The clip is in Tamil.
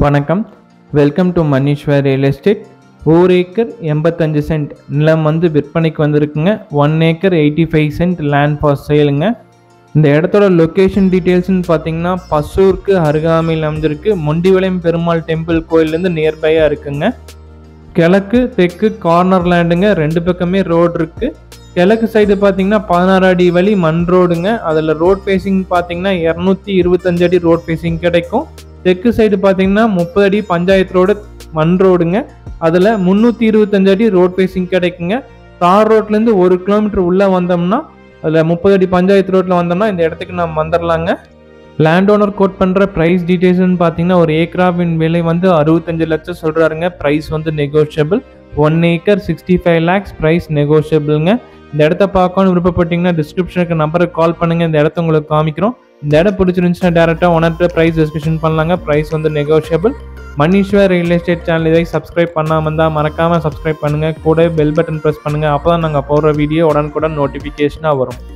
வணக்கம் welcome to Maneeswar real estate ஒரு ஏக்கர் எண்பத்தஞ்சு சென்ட் நிலம் வந்து விற்பனைக்கு வந்திருக்குங்க one acre eighty five cent land for சேலுங்க இந்த இடத்தோட லொக்கேஷன் டீட்டெயில்ஸ்னு பார்த்தீங்கன்னா பசூருக்கு அருகாமையில் அமைஞ்சிருக்கு மொண்டிவளையம் பெருமாள் டெம்பிள் கோயிலேருந்து நியர்பையாக இருக்குங்க கிழக்கு தெற்கு கார்னர் லேண்டுங்க ரெண்டு பக்கமே ரோடு இருக்குது கிழக்கு சைடு பார்த்தீங்கன்னா பதினாறு அடி வழி மண் ரோடுங்க அதில் ரோட் ஃபேஸிங் பார்த்தீங்கன்னா இரநூத்தி இருபத்தஞ்சு அடி ரோட் ஃபேஸிங் கிடைக்கும் தெற்கு சைடு பார்த்தீங்கன்னா முப்பது அடி பஞ்சாயத்து ரோடு மண் ரோடுங்க அதில் முந்நூற்றி இருபத்தஞ்சு அடி ரோட் ஃபேஸிங் கிடைக்குங்க தார் ரோட்லேருந்து ஒரு கிலோமீட்டர் உள்ளே வந்தோம்னா அதில் முப்பது அடி பஞ்சாயத்து ரோட்டில் வந்தோம்னா இந்த இடத்துக்கு நம்ம வந்துடலாங்க லேண்ட் ஓனர் கோட் பண்ணுற ப்ரைஸ் டீட்டெயில்ஸ்னு பார்த்தீங்கன்னா ஒரு ஏக்கராவின் விலை வந்து அறுபத்தஞ்சு லட்சம் சொல்கிறாருங்க ப்ரைஸ் வந்து negotiable one acre sixty five lakhs price நெகோஷியபிளுங்க இந்த இடத்த பார்க்கணும்னு விருப்பப்பட்டீங்கன்னா டிஸ்கிரிப்ஷனுக்கு நம்பருக்கு கால் பண்ணுங்கள் இந்த இடத்த உங்களுக்கு காமிக்கிறோம் இந்த இடம் பிடிச்சிருந்துச்சுன்னா டேரெக்டாக ஒன்கிட்ட ப்ரைஸ் டிஸ்கஷன் பண்ணலாங்க ப்ரைஸ் வந்து negotiable Maneeswar real estate channel இதை சப்ஸ்கிரைப் பண்ணாமல் இருந்தால் மறக்காமல் சப்ஸ்கிரைப் பண்ணுங்கள் கூட பெல் பட்டன் ப்ரெஸ் பண்ணுங்கள் அப்போ தான் நாங்கள் போடுற வீடியோ உடனுக்குடன் நோட்டிஃபிகேஷனாக வரும்